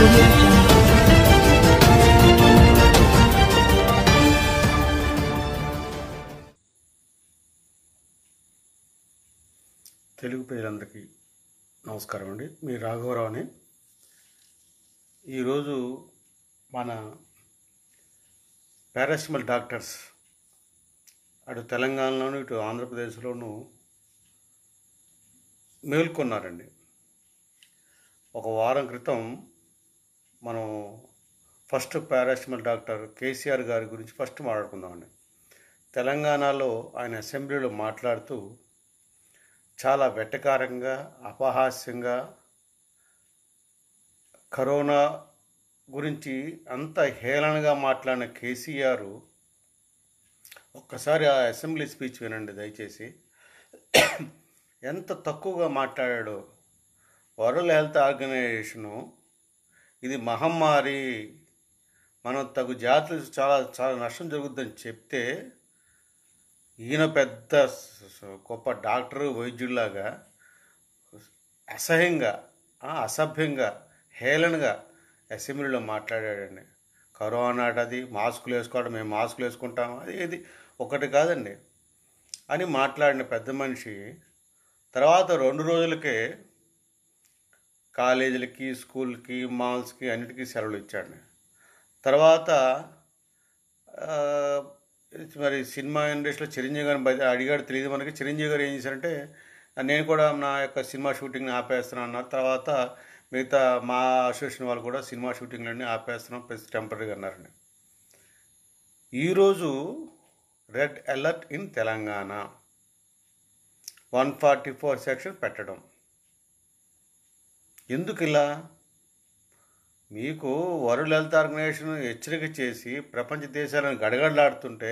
audio jungle. Telugu ప్రజలందరికీ నమస్కారం అండి మీ రాఘవరావుని ఈరోజు మన పారాసిమల్ డాక్టర్స్ అటు తెలంగాణలోను ఇటు ఆంధ్రప్రదేశ్లోను మేల్కొన్నారండి ఒక వారం క్రితం మనం ఫస్ట్ పారాసిమల్ డాక్టర్ కేసీఆర్ గారి గురించి ఫస్ట్ మాట్లాడుకుందామండి తెలంగాణలో ఆయన అసెంబ్లీలో మాట్లాడుతూ చాలా వెటకారంగా అపహాస్యంగా కరోనా గురించి అంత హేళనగా మాట్లాడిన కేసీఆర్ ఒక్కసారి ఆ అసెంబ్లీ స్పీచ్ వినండి దయచేసి ఎంత తక్కువగా మాట్లాడాడో వరల్డ్ హెల్త్ ఆర్గనైజేషను ఇది మహమ్మారి మనం తగు జాతులు చాలా చాలా నష్టం జరుగుతుందని చెప్తే ఈయన పెద్ద స- స- గొప్ప డాక్టరు వైద్యుడిలాగా అసహ్యంగా ఆ, అసభ్యంగా హేళనగా అసెంబ్లీలో మాట్లాడాడండి కరోనా అది మాస్కులు వేసుకోవడం మేము మాస్కులు వేసుకుంటాం అది ఇది ఒకటి కాదండి అని మాట్లాడిన పెద్ద మనిషి తర్వాత రెండు రోజులకే కాలేజీలకి స్కూల్కి మాల్స్కి అన్నిటికీ సెలవులు ఇచ్చాడు తర్వాత ఆ, మరి సినిమా ఇండస్ట్రీలో చిరంజీవి గారిని బయట అడిగాడు తెలియదు మనకి చిరంజీవి గారు ఏం చేశారంటే నేను కూడా నా యొక్క సినిమా షూటింగ్ని ఆపేస్తున్నాను అన్నారు తర్వాత మిగతా మా అసోసియేషన్ వాళ్ళు కూడా సినిమా షూటింగ్లన్నీ ఆపేస్తున్నాం ప్లస్ టెంపరీగా అన్నారండి ఈరోజు red alert in Telangana one forty four section పెట్టడం ఎందుకు ఇలా మీకు వరల్డ్ హెల్త్ ఆర్గనైజేషన్ హెచ్చరిక చేసి ప్రపంచ దేశాలను గడగడలాడుతుంటే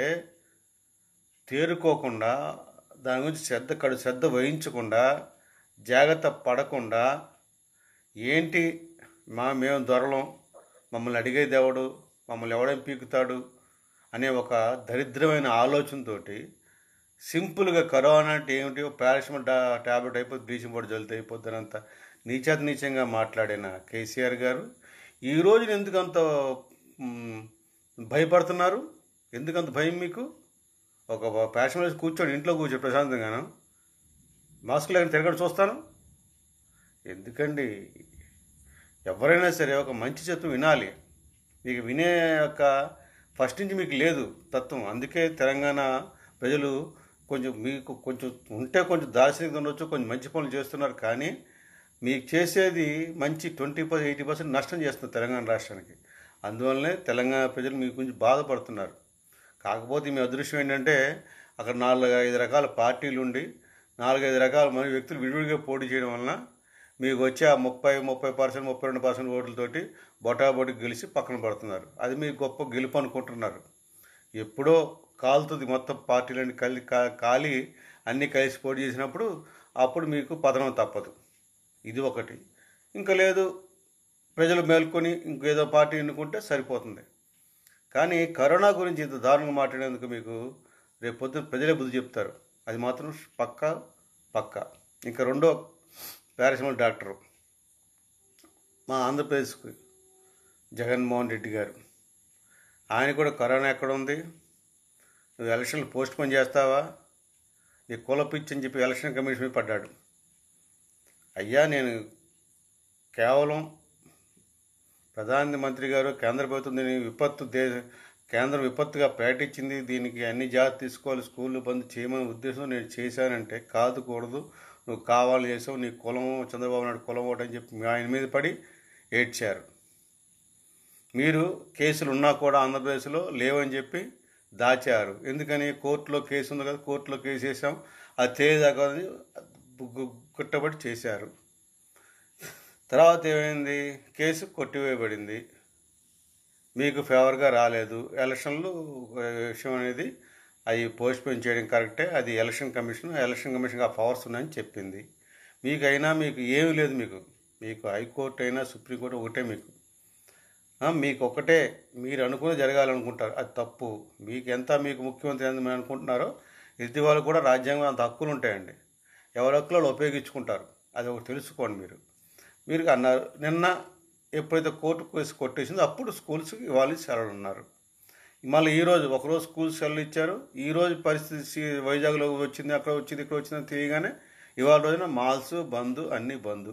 తేరుకోకుండా దాని గురించి శ్రద్ధ కడు శ్రద్ధ వహించకుండా జాగ్రత్త పడకుండా ఏంటి మా మేము దొరలం మమ్మల్ని అడిగేది ఎవడు మమ్మల్ని ఎవడేం పీకుతాడు అనే ఒక దరిద్రమైన ఆలోచనతోటి సింపుల్గా కరోనా అంటే ఏమిటి పారాసిమల్ డా ట్యాబ్లెట్ అయిపోతుంది బ్లీచింగ్ పౌడర్ జల్లితే అయిపోతుంది అంత నీచాత నీచంగా మాట్లాడిన కేసీఆర్ గారు ఈ రోజున ఎందుకు అంత మ్, భయపడుతున్నారు ఎందుకంత భయం మీకు ఒక ప్యాషన్ వేసి కూర్చోండి ఇంట్లో కూర్చో ప్రశాంతంగాను మాస్క్ లేని తిరగడం చూస్తాను ఎందుకండి ఎవరైనా సరే ఒక మంచి చెత్త వినాలి మీకు వినే యొక్క ఫస్ట్ నుంచి మీకు లేదు తత్వం అందుకే తెలంగాణ ప్రజలు కొంచెం మీకు కొంచెం ఉంటే కొంచెం దార్శనికత ఉండొచ్చు కొంచెం మంచి పనులు చేస్తున్నారు కానీ మీకు చేసేది మంచి ట్వంటీ పర్సెంట్ ఎయిటీ పర్సెంట్ నష్టం చేస్తుంది తెలంగాణ రాష్ట్రానికి అందువల్లనే తెలంగాణ ప్రజలు మీ గురించి బాధపడుతున్నారు కాకపోతే మీ అదృష్టం ఏంటంటే అక్కడ నాలుగు ఐదు రకాల పార్టీలు ఉండి నాలుగైదు రకాల మంది వ్యక్తులు విడివిడిగా పోటీ చేయడం వలన మీకు వచ్చే ఆ ముప్పై ముప్పై పర్సెంట్ ముప్పై రెండు పర్సెంట్ ఓట్లతోటి బొటాబొటి గెలిచి పక్కన పడుతున్నారు అది మీకు గొప్ప గెలుపు అనుకుంటున్నారు ఎప్పుడో కాలుతుంది మొత్తం పార్టీలన్నీ కలి కా- కాలి అన్నీ కలిసి పోటీ చేసినప్పుడు అప్పుడు మీకు పతనం తప్పదు ఇది ఒకటి ఇంకా లేదు ప్రజలు మేల్కొని ఇంకేదో పార్టీ ఎన్నుకుంటే సరిపోతుంది కానీ కరోనా గురించి ఇంత దారుణంగా మాట్లాడేందుకు మీకు రేపు పొద్దున ప్రజలే బుద్ధి చెప్తారు అది మాత్రం పక్కా పక్కా ఇంకా రెండో పారాసిమల్ డాక్టరు మా ఆంధ్రప్రదేశ్కి జగన్మోహన్ రెడ్డి గారు ఆయన కూడా కరోనా ఎక్కడ ఉంది నువ్వు ఎలక్షన్లు పోస్ట్ పోన్ చేస్తావా నీ కుల పిచ్చి అని చెప్పి ఎలక్షన్ కమిషన్ మీద పడ్డాడు అయ్యా నేను కేవలం ప్రధానమంత్రి గారు కేంద్ర ప్రభుత్వం దీన్ని విపత్తు దే కేంద్రం విపత్తుగా ప్రకటించింది దీనికి అన్ని జాగ్రత్త తీసుకోవాలి స్కూళ్ళు బంద్ చేయమనే ఉద్దేశం నేను చేశానంటే కాదు కూడదు నువ్వు కావాలి చేసావు నీ కులం చంద్రబాబు నాయుడు కులం ఒకటి అని చెప్పి ఆయన మీద పడి ఏడ్చారు మీరు కేసులు ఉన్నా కూడా ఆంధ్రప్రదేశ్లో లేవని చెప్పి దాచారు ఎందుకని కోర్టులో కేసు ఉంది కదా కోర్టులో కేసు వేసాం అది తెలియదాకా గుట్టబడి చేశారు తర్వాత ఏమైంది కేసు కొట్టివేయబడింది మీకు ఫేవర్గా రాలేదు ఎలక్షన్లు ఆ, విషయం అనేది అవి పోస్ట్పోన్ చేయడం కరెక్టే అది ఎలక్షన్ కమిషన్ ఎలక్షన్ కమిషన్కి ఆ పవర్స్ ఉన్నాయని చెప్పింది మీకైనా మీకు ఏమీ లేదు మీకు మీకు హైకోర్టు అయినా సుప్రీంకోర్టు ఒకటే మీకు ఆ, మీకు ఒకటే మీరు అనుకుని జరగాలనుకుంటారు అది తప్పు మీకు ఎంత మీకు ముఖ్యమంత్రి అని మీరు అనుకుంటున్నారో ఎదుటి వాళ్ళు కూడా రాజ్యాంగం అంత హక్కులు ఉంటాయండి ఎవరి హక్కులు వాళ్ళు ఉపయోగించుకుంటారు అది ఒకటి తెలుసుకోండి మీరు మీరు అన్నారు నిన్న ఎప్పుడైతే కోర్టు కేసు కొట్టేసిందో అప్పుడు స్కూల్స్కి ఇవ్వాలి సెలవులు ఉన్నారు మళ్ళీ ఈరోజు ఒకరోజు స్కూల్ సెలవులు ఇచ్చారు ఈరోజు పరిస్థితి సి- వైజాగ్లో వచ్చింది అక్కడ వచ్చింది ఇక్కడ వచ్చిందని తెలియగానే ఇవాళ రోజున మాల్స్ బంద్ అన్నీ బంద్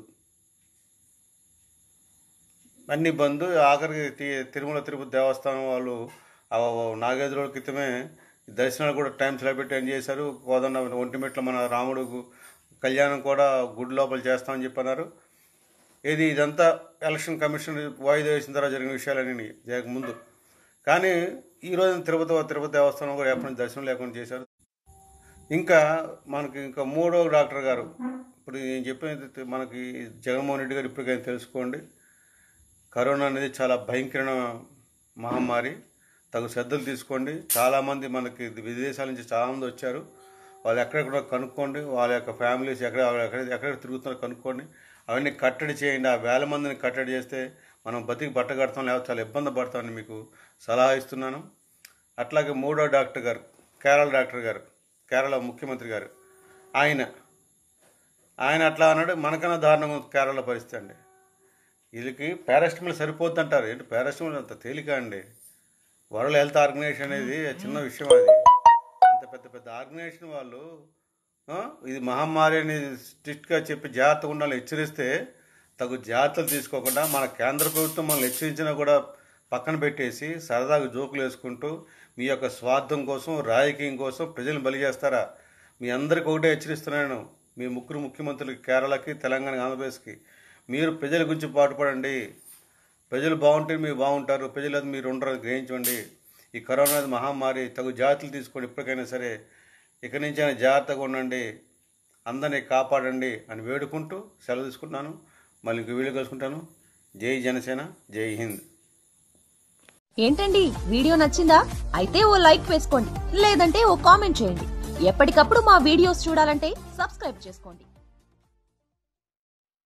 అన్ని బంద్ ఆఖరికి తి- తిరుమల తిరుపతి దేవస్థానం వాళ్ళు ఆ నాలుగైదు రోజుల క్రితమే దర్శనాలు కూడా టైం సెలబ్రేట్ ఏం చేశారు కోదండ ఒంటిమిట్ల మన రాముడు గు- కళ్యాణం కూడా గుడి లోపల చేస్తామని చెప్పన్నారు ఇది ఇదంతా ఎలక్షన్ కమిషన్ వాయిదా వేసిన తర్వాత జరిగిన విషయాలన్నీ జరగకముందు కానీ ఈ రోజు తిరుపతి తిరుపతి దేవస్థానం కూడా ఎప్పటి నుంచి దర్శనం లేకుండా చేశారు ఇంకా మనకి ఇంకా మూడో డాక్టర్ గారు ఇప్పుడు నేను చెప్పినది మనకి జగన్మోహన్ రెడ్డి గారు ఇప్పటికైనా తెలుసుకోండి కరోనా అనేది చాలా భయంకరమైన మహమ్మారి తగు శ్రద్ధలు తీసుకోండి చాలామంది మనకి విదేశాల నుంచి చాలామంది వచ్చారు వాళ్ళు ఎక్కడెక్కడ కనుక్కోండి వాళ్ళ యొక్క ఫ్యామిలీస్ ఎక్కడ వాళ్ళు ఎక్కడ ఎక్కడ తిరుగుతున్నారో కనుక్కోండి అవన్నీ కట్టడి చేయండి ఆ వేల మందిని కట్టడి చేస్తే మనం బతికి బట్ట కడతాం లేకపోతే చాలా ఇబ్బంది పడతామని మీకు సలహా ఇస్తున్నాను అట్లాగే మూడో డాక్టర్ గారు కేరళ డాక్టర్ గారు కేరళ ముఖ్యమంత్రి గారు ఆయన ఆయన అట్లా అన్నాడు మనకన్నా దారుణంగా ఉంది కేరళ పరిస్థితి అండి వీళ్ళకి పారాస్టమాల్ సరిపోద్ది అంటారు ఏంటి పారాస్టమాల్ అంత తేలిక అండి వరల్డ్ హెల్త్ ఆర్గనైజేషన్ అనేది చిన్న విషయం అది అంత పెద్ద పెద్ద ఆర్గనైజేషన్ వాళ్ళు ఆ, ఇది మహమ్మారి అని స్ట్రిక్ట్గా చెప్పి జాగ్రత్తగా ఉండాలని హెచ్చరిస్తే తగు జాగ్రత్తలు తీసుకోకుండా మన కేంద్ర ప్రభుత్వం మనల్ని హెచ్చరించినా కూడా పక్కన పెట్టేసి సరదాగా జోకులు వేసుకుంటూ మీ యొక్క స్వార్థం కోసం రాజకీయం కోసం ప్రజలను బలి చేస్తారా మీ అందరికీ ఒకటే హెచ్చరిస్తున్నాను మీ ముగ్గురు ముఖ్యమంత్రులకి కేరళకి తెలంగాణ ఆంధ్రప్రదేశ్కి మీరు ప్రజల గురించి పాటుపడండి ప్రజలు బాగుంటే మీరు బాగుంటారు ప్రజలు అది మీరు ఉండరు గ్రహించండి ఈ కరోనా అనేది మహమ్మారి తగు జాగ్రత్తలు తీసుకోండి ఇప్పటికైనా సరే ఇక నుంచి అయినా జాగ్రత్తగా ఉండండి అందరినీ కాపాడండి అని వేడుకుంటూ సెలవు తీసుకుంటున్నాను మళ్ళీ ఇంకో వీడియో కలుసుకుంటాను జై జనసేన జై హింద్ ఏంటండి వీడియో నచ్చిందా అయితే ఓ లైక్ వేసుకోండి లేదంటే ఓ కామెంట్ చేయండి ఎప్పటికప్పుడు మా వీడియోస్ చూడాలంటే సబ్స్క్రైబ్ చేసుకోండి